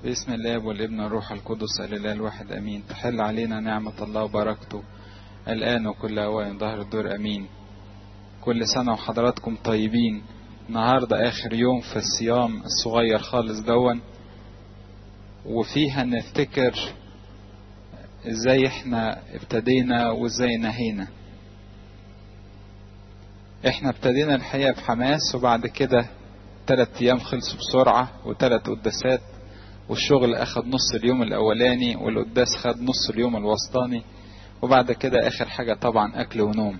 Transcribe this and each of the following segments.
باسم الاب والابن والروح القدس الاله الواحد امين تحل علينا نعمه الله وبركته الان وكل اوان ظهر الدور امين كل سنه وحضراتكم طيبين النهارده اخر يوم في الصيام الصغير خالص دون وفيها نفتكر ازاي احنا ابتدينا وازاي نهينا احنا ابتدينا الحقيقه بحماس وبعد كده تلات ايام خلصوا بسرعه وتلات قداسات والشغل اخد نص اليوم الاولاني والقداس خد نص اليوم الوسطاني وبعد كده اخر حاجه طبعا اكل ونوم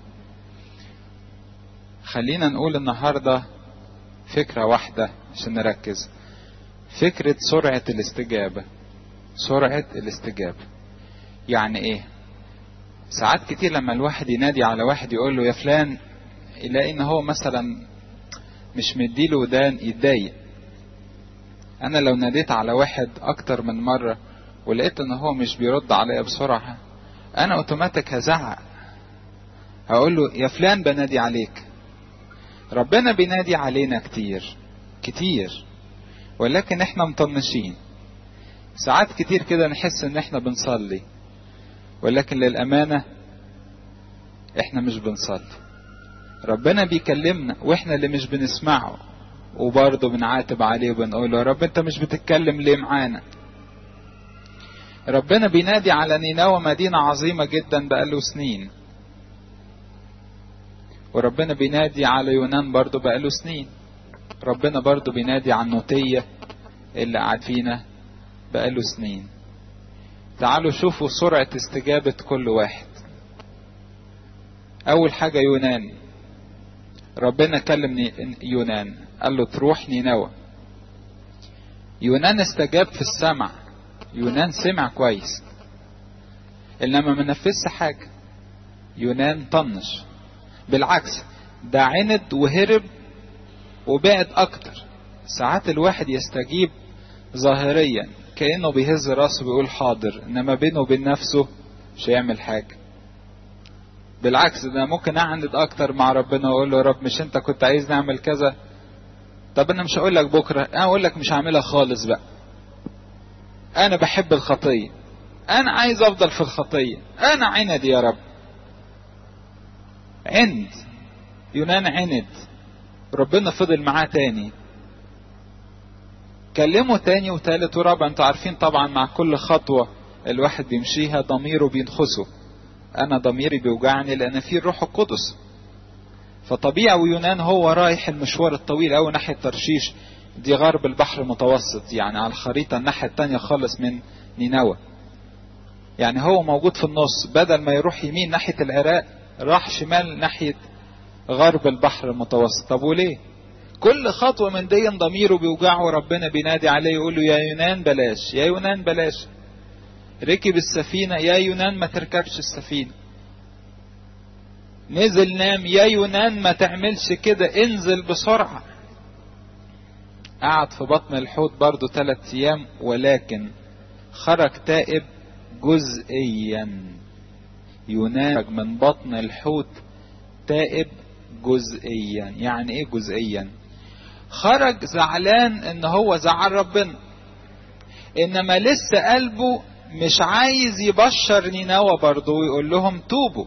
خلينا نقول النهارده فكره واحده عشان نركز فكره سرعه الاستجابه سرعه الاستجابه يعني ايه ساعات كتير لما الواحد ينادي على واحد يقول له يا فلان يلاقي ان هو مثلا مش مديله ودان يتضايق انا لو ناديت على واحد اكتر من مرة ولقيت ان هو مش بيرد عليا بسرعة انا اوتوماتيك هزعق هقول له يا فلان بنادي عليك ربنا بينادي علينا كتير كتير ولكن احنا مطنشين ساعات كتير كده نحس ان احنا بنصلي ولكن للأمانة احنا مش بنصلي ربنا بيكلمنا واحنا اللي مش بنسمعه وبرضه بنعاتب عليه وبنقول له يا رب انت مش بتتكلم ليه معانا ربنا بينادي على نينوى مدينة عظيمة جدا بقاله سنين وربنا بينادي على يونان برضه بقاله سنين ربنا برضه بينادي على النوتية اللي قاعد فينا بقاله سنين تعالوا شوفوا سرعة استجابة كل واحد أول حاجة يونان ربنا كلم يونان قال له تروح نينوى يونان استجاب في السمع يونان سمع كويس انما ما نفذش حاجه يونان طنش بالعكس ده عند وهرب وبعد اكتر ساعات الواحد يستجيب ظاهريا كانه بيهز راسه بيقول حاضر انما بينه وبين نفسه مش هيعمل حاجه بالعكس ده ممكن اعند اكتر مع ربنا واقول له يا رب مش انت كنت عايز نعمل كذا طب انا مش هقول لك بكره انا اقول لك مش هعملها خالص بقى انا بحب الخطيه انا عايز افضل في الخطيه انا عند يا رب عند يونان عند ربنا فضل معاه تاني كلمه تاني وتالت ورابع انتوا عارفين طبعا مع كل خطوه الواحد بيمشيها ضميره بينخسه انا ضميري بيوجعني لان في الروح القدس فطبيعي ويونان هو رايح المشوار الطويل أوي ناحية ترشيش دي غرب البحر المتوسط يعني على الخريطة الناحية التانية خالص من نينوى يعني هو موجود في النص بدل ما يروح يمين ناحية العراق راح شمال ناحية غرب البحر المتوسط طب وليه كل خطوة من دي ضميره بيوجعه وربنا بينادي عليه يقول له يا يونان بلاش يا يونان بلاش ركب السفينة يا يونان ما تركبش السفينة نزل نام يا يونان ما تعملش كده انزل بسرعة قعد في بطن الحوت برضو ثلاث ايام ولكن خرج تائب جزئيا يونان من بطن الحوت تائب جزئيا يعني ايه جزئيا خرج زعلان ان هو زعل ربنا انما لسه قلبه مش عايز يبشر نينوى برضه ويقول لهم توبوا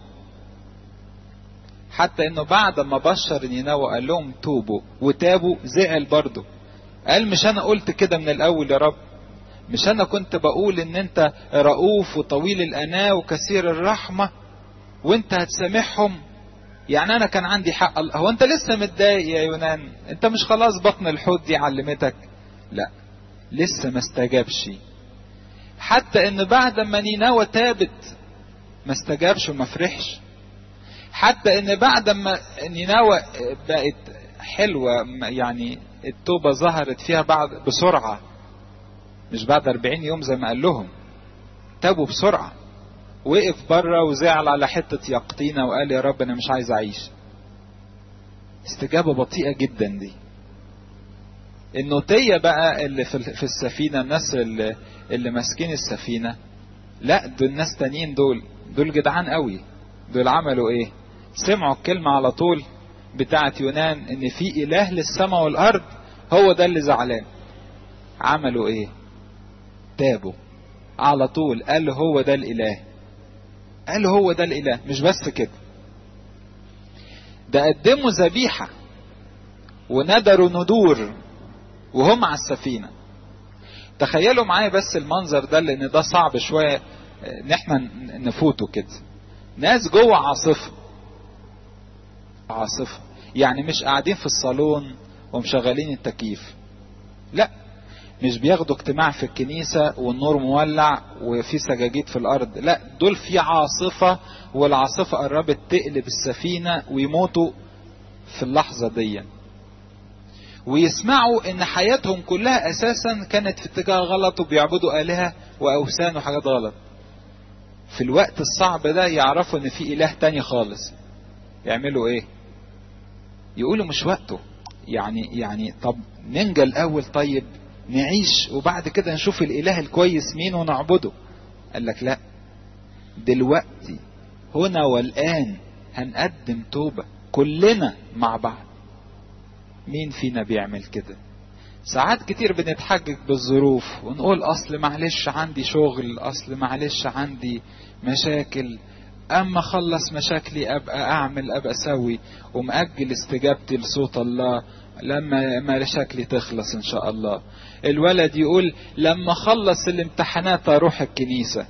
حتى انه بعد ما بشر نينوى قال لهم توبوا وتابوا زعل برضه قال مش انا قلت كده من الاول يا رب مش انا كنت بقول ان انت رؤوف وطويل الاناه وكثير الرحمه وانت هتسامحهم يعني انا كان عندي حق هو انت لسه متضايق يا يونان انت مش خلاص بطن الحوت دي علمتك لا لسه ما استجابش حتى ان بعد ما نينوى تابت ما استجابش وما فرحش حتى ان بعد ما نينوى بقت حلوة يعني التوبة ظهرت فيها بعد بسرعة مش بعد 40 يوم زي ما قال لهم تابوا بسرعة وقف بره وزعل على حتة يقطينة وقال يا رب انا مش عايز اعيش استجابة بطيئة جدا دي النوتية بقى اللي في السفينة الناس اللي, اللي ماسكين السفينة لا دول ناس تانيين دول دول جدعان قوي دول عملوا ايه سمعوا الكلمة على طول بتاعت يونان ان في اله للسماء والارض هو ده اللي زعلان عملوا ايه تابوا على طول قال هو ده الاله قال هو ده الاله مش بس كده ده قدموا ذبيحة وندروا ندور وهم على السفينة تخيلوا معايا بس المنظر ده لان ده صعب شوية ان احنا نفوته كده ناس جوه عاصفة عاصفة يعني مش قاعدين في الصالون ومشغلين التكييف لا مش بياخدوا اجتماع في الكنيسة والنور مولع وفي سجاجيد في الأرض لا دول في عاصفة والعاصفة قربت تقلب السفينة ويموتوا في اللحظة دي ويسمعوا ان حياتهم كلها اساسا كانت في اتجاه غلط وبيعبدوا آلهة وأوثان وحاجات غلط في الوقت الصعب ده يعرفوا ان في اله تاني خالص يعملوا ايه يقولوا مش وقته يعني يعني طب ننجى الاول طيب نعيش وبعد كده نشوف الاله الكويس مين ونعبده قال لك لا دلوقتي هنا والان هنقدم توبة كلنا مع بعض مين فينا بيعمل كده ساعات كتير بنتحجج بالظروف ونقول اصل معلش عندي شغل اصل معلش عندي مشاكل اما اخلص مشاكلي ابقى اعمل ابقى اسوي ومأجل استجابتي لصوت الله لما مشاكلي تخلص ان شاء الله الولد يقول لما اخلص الامتحانات اروح الكنيسة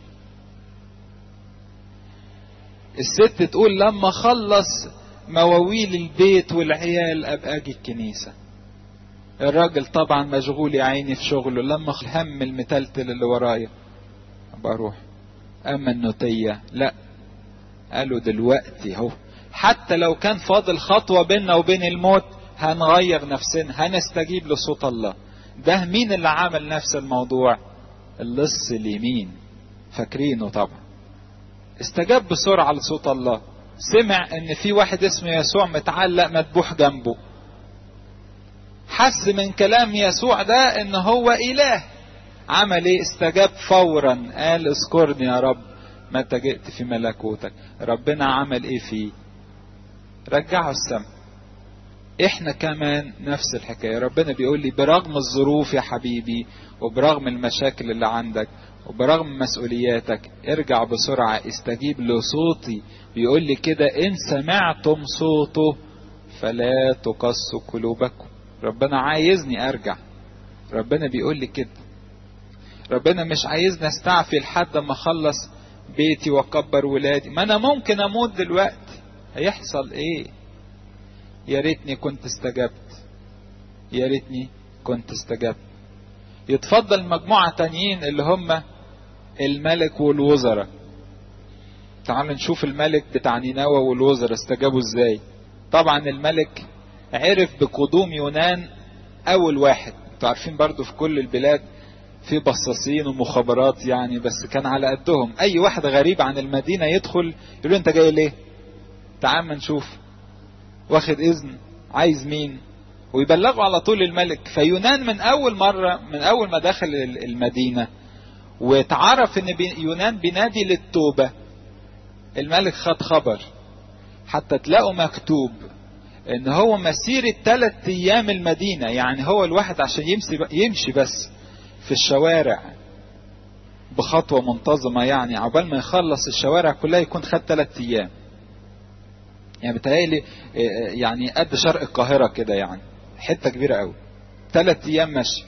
الست تقول لما اخلص مواويل البيت والعيال ابقى اجي الكنيسة الراجل طبعا مشغول يا عيني في شغله لما هم المتلتل اللي ورايا بروح اما النوتية لا قالوا دلوقتي اهو حتى لو كان فاضل خطوة بيننا وبين الموت هنغير نفسنا هنستجيب لصوت الله ده مين اللي عمل نفس الموضوع اللص اليمين فاكرينه طبعا استجاب بسرعة لصوت الله سمع ان في واحد اسمه يسوع متعلق مذبوح جنبه حس من كلام يسوع ده ان هو اله عمل ايه استجاب فورا قال اذكرني يا رب متى جئت في ملكوتك ربنا عمل ايه فيه رجعه السماء احنا كمان نفس الحكايه ربنا بيقول لي برغم الظروف يا حبيبي وبرغم المشاكل اللي عندك وبرغم مسؤولياتك ارجع بسرعه استجيب لصوتي بيقول لي كده ان سمعتم صوته فلا تقسوا قلوبكم ربنا عايزني ارجع ربنا بيقول لي كده ربنا مش عايزني استعفي لحد ما اخلص بيتي واكبر ولادي ما انا ممكن اموت دلوقتي هيحصل ايه يا ريتني كنت استجبت يا ريتني كنت استجبت يتفضل مجموعة تانيين اللي هم الملك والوزراء تعالوا نشوف الملك بتاع نينوى والوزراء استجابوا ازاي طبعا الملك عرف بقدوم يونان اول واحد انتوا عارفين برضو في كل البلاد في بصاصين ومخابرات يعني بس كان على قدهم اي واحد غريب عن المدينة يدخل يقول انت جاي ليه تعال ما نشوف واخد اذن عايز مين ويبلغوا على طول الملك فيونان من اول مرة من اول ما دخل المدينة واتعرف ان يونان بينادي للتوبة الملك خد خبر حتى تلاقوا مكتوب ان هو مسيرة ثلاث ايام المدينة يعني هو الواحد عشان يمشي يمشي بس في الشوارع بخطوة منتظمة يعني عقبال ما يخلص الشوارع كلها يكون خد ثلاث ايام يعني بتهيألي يعني قد شرق القاهرة كده يعني حتة كبيرة قوي ثلاث ايام مشي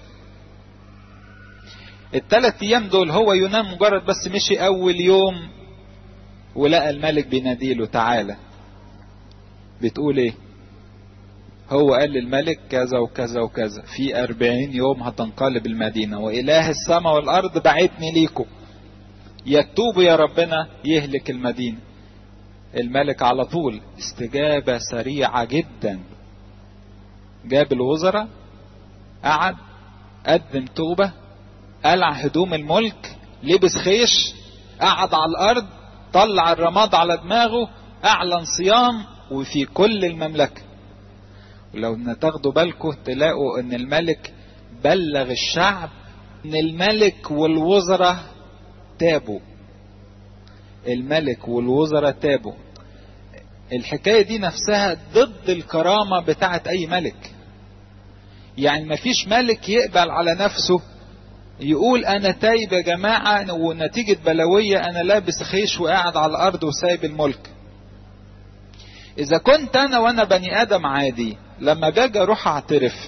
الثلاث ايام دول هو يونان مجرد بس مشي اول يوم ولقى الملك بيناديله تعالى بتقول ايه هو قال للملك كذا وكذا وكذا في أربعين يوم هتنقلب المدينة وإله السماء والأرض بعتني ليكم يتوبوا يا ربنا يهلك المدينة الملك على طول استجابة سريعة جدا جاب الوزراء قعد قدم توبة قلع هدوم الملك لبس خيش قعد على الأرض طلع الرماد على دماغه أعلن صيام وفي كل المملكة ولو تاخدوا بالكم تلاقوا ان الملك بلغ الشعب ان الملك والوزراء تابوا الملك والوزراء تابوا الحكاية دي نفسها ضد الكرامة بتاعت اي ملك يعني مفيش ملك يقبل على نفسه يقول انا تايب يا جماعة ونتيجة بلوية انا لابس خيش وقاعد على الارض وسايب الملك اذا كنت انا وانا بني ادم عادي لما باجي اروح اعترف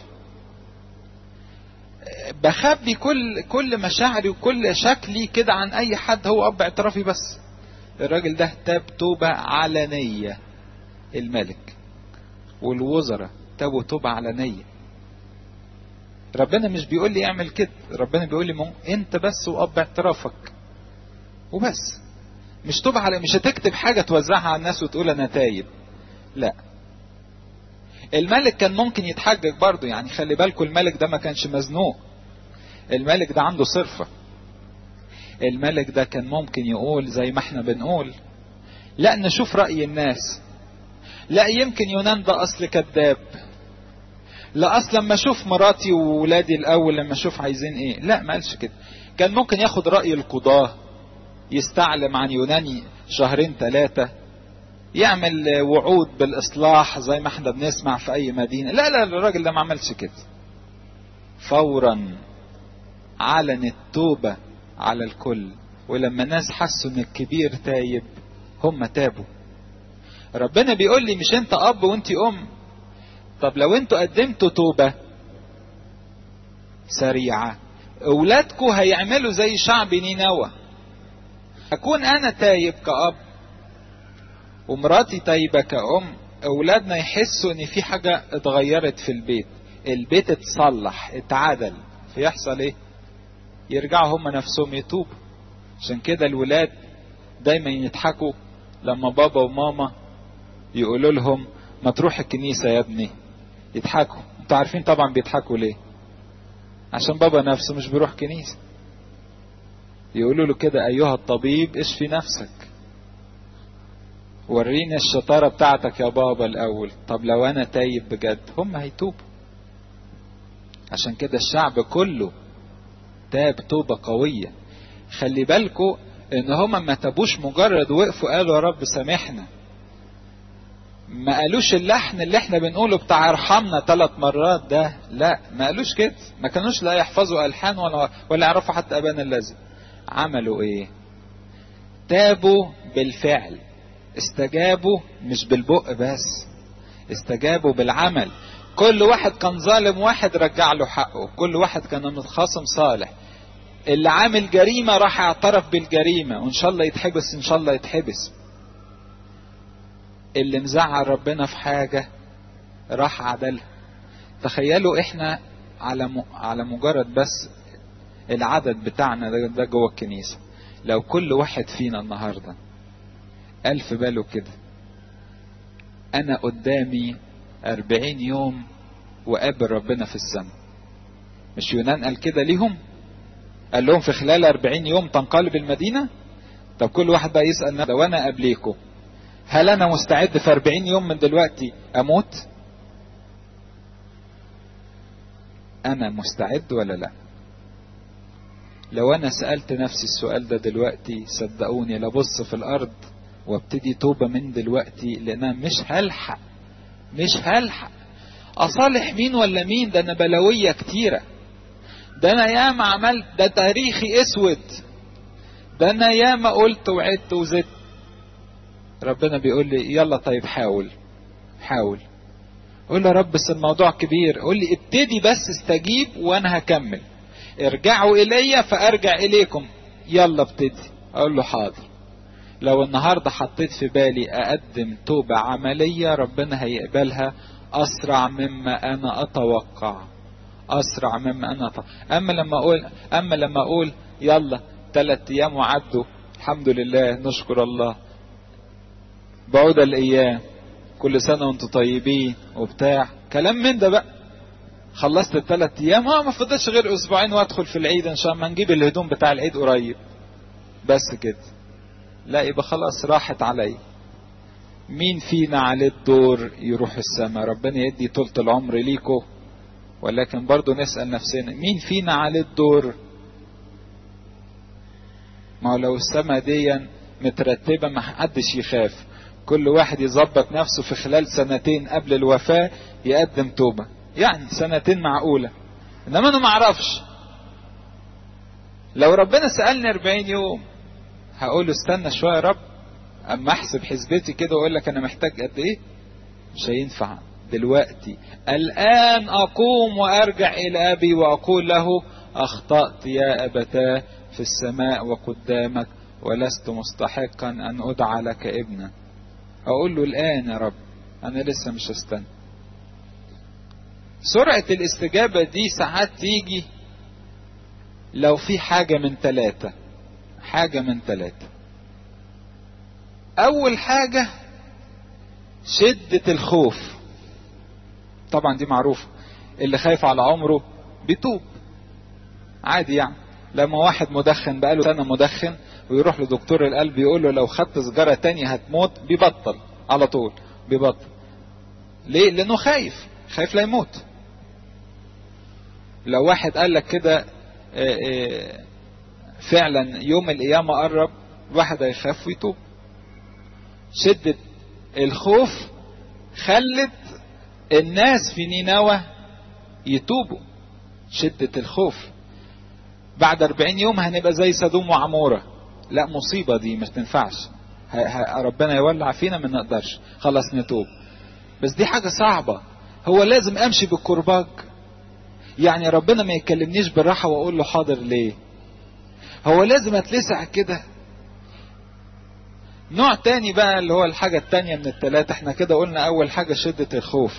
بخبي كل كل مشاعري وكل شكلي كده عن اي حد هو اب اعترافي بس الراجل ده تاب توبة علنية الملك والوزراء تابوا توبة علنية ربنا مش بيقول لي اعمل كده ربنا بيقول لي انت بس واب اعترافك وبس مش توبة على مش هتكتب حاجة توزعها على الناس وتقول انا تايب لا الملك كان ممكن يتحجج برضه يعني خلي بالكم الملك ده ما كانش مزنوق الملك ده عنده صرفة الملك ده كان ممكن يقول زي ما احنا بنقول لا نشوف رأي الناس لا يمكن يونان ده اصل كذاب لا اصل لما اشوف مراتي وولادي الاول لما اشوف عايزين ايه لا ما قالش كده كان ممكن ياخد رأي القضاة يستعلم عن يوناني شهرين ثلاثة يعمل وعود بالاصلاح زي ما احنا بنسمع في اي مدينة لا لا الراجل ده ما عملش كده فورا علن التوبة على الكل ولما الناس حسوا ان الكبير تايب هم تابوا ربنا بيقول لي مش انت اب وانت ام طب لو انتوا قدمتوا توبة سريعة اولادكم هيعملوا زي شعب نينوى اكون انا تايب كأب ومراتي تايبة كأم اولادنا يحسوا ان في حاجة اتغيرت في البيت البيت اتصلح اتعدل فيحصل ايه يرجعوا هم نفسهم يتوبوا عشان كده الولاد دايما يضحكوا لما بابا وماما يقولوا لهم ما تروح الكنيسة يا ابني يضحكوا انتوا عارفين طبعا بيضحكوا ليه عشان بابا نفسه مش بيروح كنيسة يقولوا له كده ايها الطبيب اشفي نفسك وريني الشطارة بتاعتك يا بابا الاول طب لو انا تايب بجد هم هيتوبوا عشان كده الشعب كله تاب توبة قوية خلي بالكوا ان هما ما تابوش مجرد وقفوا قالوا يا رب سامحنا ما قالوش اللحن اللي احنا بنقوله بتاع ارحمنا ثلاث مرات ده لا ما قالوش كده ما كانوش لا يحفظوا الحان ولا ولا يعرفوا حتى ابانا الذي عملوا ايه تابوا بالفعل استجابوا مش بالبق بس استجابوا بالعمل كل واحد كان ظالم واحد رجع له حقه كل واحد كان متخاصم صالح اللي عامل جريمة راح اعترف بالجريمة وان شاء الله يتحبس ان شاء الله يتحبس اللي مزعل ربنا في حاجة راح عدلها تخيلوا احنا على م... على مجرد بس العدد بتاعنا ده, ده جوه الكنيسة لو كل واحد فينا النهاردة ألف باله كده أنا قدامي أربعين يوم وقابل ربنا في السماء مش يونان قال كده ليهم قال لهم في خلال أربعين يوم تنقلب المدينة طب كل واحد بقى يسأل نفسه وأنا قبليكم هل أنا مستعد في أربعين يوم من دلوقتي أموت أنا مستعد ولا لا لو أنا سألت نفسي السؤال ده دلوقتي صدقوني لبص في الأرض وابتدي توبة من دلوقتي لأن أنا مش هلحق مش هلحق أصالح مين ولا مين ده أنا بلوية كتيرة ده أنا ياما عملت ده تاريخي أسود ده أنا ياما قلت وعدت وزدت ربنا بيقول لي يلا طيب حاول حاول قول له رب بس الموضوع كبير قول لي ابتدي بس استجيب وانا هكمل ارجعوا الي فارجع اليكم يلا ابتدي اقول له حاضر لو النهارده حطيت في بالي اقدم توبة عملية ربنا هيقبلها اسرع مما انا اتوقع اسرع مما انا أتوقع. اما لما اقول اما لما اقول يلا ثلاث ايام وعدوا الحمد لله نشكر الله بعود الايام كل سنة وانتم طيبين وبتاع كلام من ده بقى خلصت الثلاث ايام اه ما فضلش غير اسبوعين وادخل في العيد ان شاء الله نجيب الهدوم بتاع العيد قريب بس كده لا يبقى خلاص راحت علي مين فينا عليه الدور يروح السماء ربنا يدي طولة العمر ليكو ولكن برضو نسأل نفسنا مين فينا عليه الدور ما هو لو السماء دي مترتبة ما حدش يخاف كل واحد يظبط نفسه في خلال سنتين قبل الوفاة يقدم توبة يعني سنتين معقولة انما انا ما اعرفش لو ربنا سألني 40 يوم هقول له استنى شوية يا رب اما احسب حسبتي كده واقول لك انا محتاج قد ايه مش هينفع دلوقتي الان اقوم وارجع الى ابي واقول له اخطأت يا ابتاه في السماء وقدامك ولست مستحقا ان ادعى لك ابنا اقول له الان يا رب انا لسه مش هستنى سرعة الاستجابة دي ساعات تيجي لو في حاجة من ثلاثة حاجة من ثلاثة أول حاجة شدة الخوف طبعا دي معروفة اللي خايف على عمره بيتوب عادي يعني لما واحد مدخن بقاله سنة مدخن ويروح لدكتور القلب يقول له لو خدت سجارة تانية هتموت بيبطل على طول بيبطل ليه؟ لأنه خايف خايف لا يموت لو واحد قال لك كده فعلا يوم القيامة قرب الواحد هيخاف ويتوب شدة الخوف خلت الناس في نينوى يتوبوا شدة الخوف بعد 40 يوم هنبقى زي سدوم وعمورة لا مصيبة دي مش تنفعش ربنا يولع فينا ما نقدرش خلاص نتوب بس دي حاجة صعبة هو لازم امشي بالكرباج يعني ربنا ما يكلمنيش بالراحة واقول له حاضر ليه هو لازم اتلسع كده نوع تاني بقى اللي هو الحاجة التانية من التلاتة احنا كده قلنا اول حاجة شدة الخوف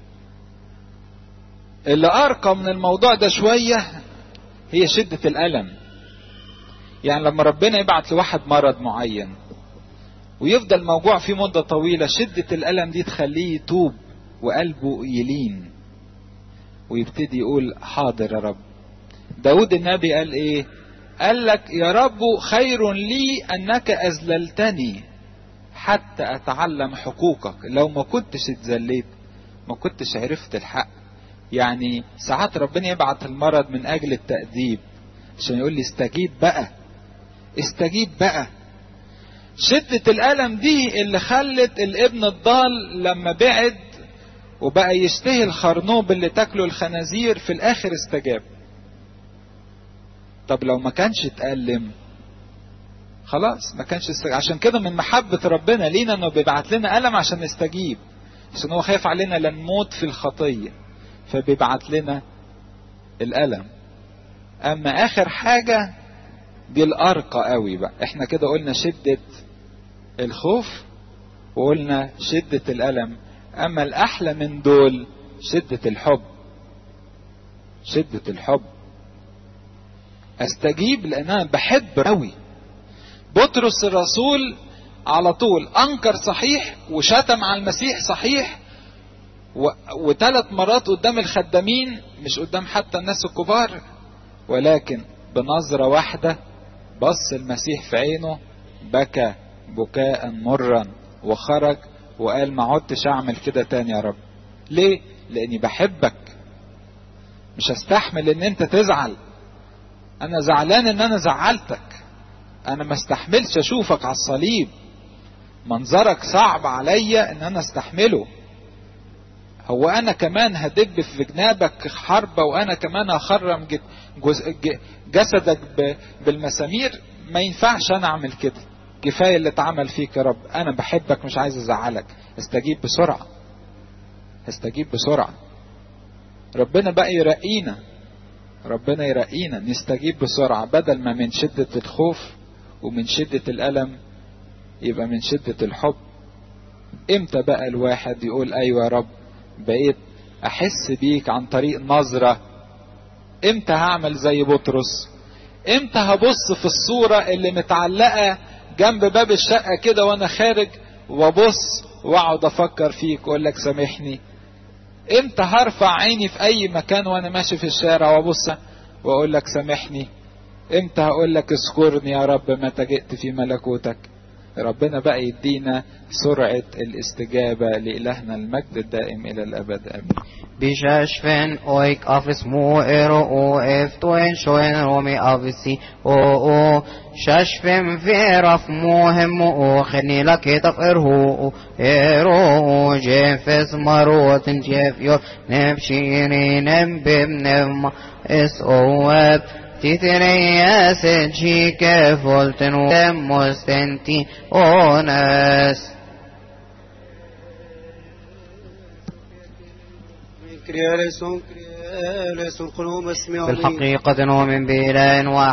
اللي ارقى من الموضوع ده شوية هي شدة الالم يعني لما ربنا يبعت لواحد مرض معين ويفضل موجوع فيه مدة طويلة شدة الالم دي تخليه يتوب وقلبه يلين ويبتدي يقول حاضر يا رب داود النبي قال ايه قال لك يا رب خير لي انك اذللتني حتى اتعلم حقوقك لو ما كنتش اتذليت ما كنتش عرفت الحق يعني ساعات ربنا يبعت المرض من اجل التأديب عشان يقول لي استجيب بقى استجيب بقى شدة الألم دي اللي خلت الابن الضال لما بعد وبقى يشتهي الخرنوب اللي تاكله الخنازير في الاخر استجاب طب لو ما كانش اتألم خلاص ما كانش استجاب عشان كده من محبة ربنا لينا انه بيبعت لنا ألم عشان نستجيب عشان هو خايف علينا لنموت في الخطية فبيبعت لنا الألم أما آخر حاجة دي الأرقى قوي بقى احنا كده قلنا شدة الخوف وقلنا شدة الألم أما الأحلى من دول شدة الحب شدة الحب أستجيب لأن أنا بحب قوي بطرس الرسول على طول أنكر صحيح وشتم على المسيح صحيح و... وثلاث مرات قدام الخدامين مش قدام حتى الناس الكبار ولكن بنظرة واحدة بص المسيح في عينه بكى بكاء مرا وخرج وقال ما عدتش اعمل كده تاني يا رب ليه لاني بحبك مش هستحمل ان انت تزعل انا زعلان ان انا زعلتك انا ما استحملش اشوفك على الصليب منظرك صعب عليا ان انا استحمله هو انا كمان هدب في جنابك حربة وانا كمان هخرم جسدك بالمسامير ما ينفعش انا اعمل كده كفاية اللي اتعمل فيك يا رب انا بحبك مش عايز ازعلك استجيب بسرعة استجيب بسرعة ربنا بقى يرقينا ربنا يرقينا نستجيب بسرعة بدل ما من شدة الخوف ومن شدة الألم يبقى من شدة الحب امتى بقى الواحد يقول ايوه يا رب بقيت احس بيك عن طريق نظرة امتى هعمل زي بطرس امتى هبص في الصورة اللي متعلقة جنب باب الشقة كده وانا خارج وابص واقعد افكر فيك واقول لك سامحني امتى هرفع عيني في اي مكان وانا ماشي في الشارع وابص واقول لك سامحني امتى هقول لك اذكرني يا رب متى جئت في ملكوتك ربنا بقى يدينا سرعة الاستجابة لإلهنا المجد الدائم إلى الأبد آمين Bishashven oik afis mu ero o eftoen shoen romi avisi o o shashvem veraf muhem o khni laketaf erhu ero o jefes marotin jef yo nefshiri nem bim nem es o web تترياس جيك فولتن ومستنتي أونس كرياليسون كرياليسون قلوب اسمي في الحقيقة نؤمن بإله واحد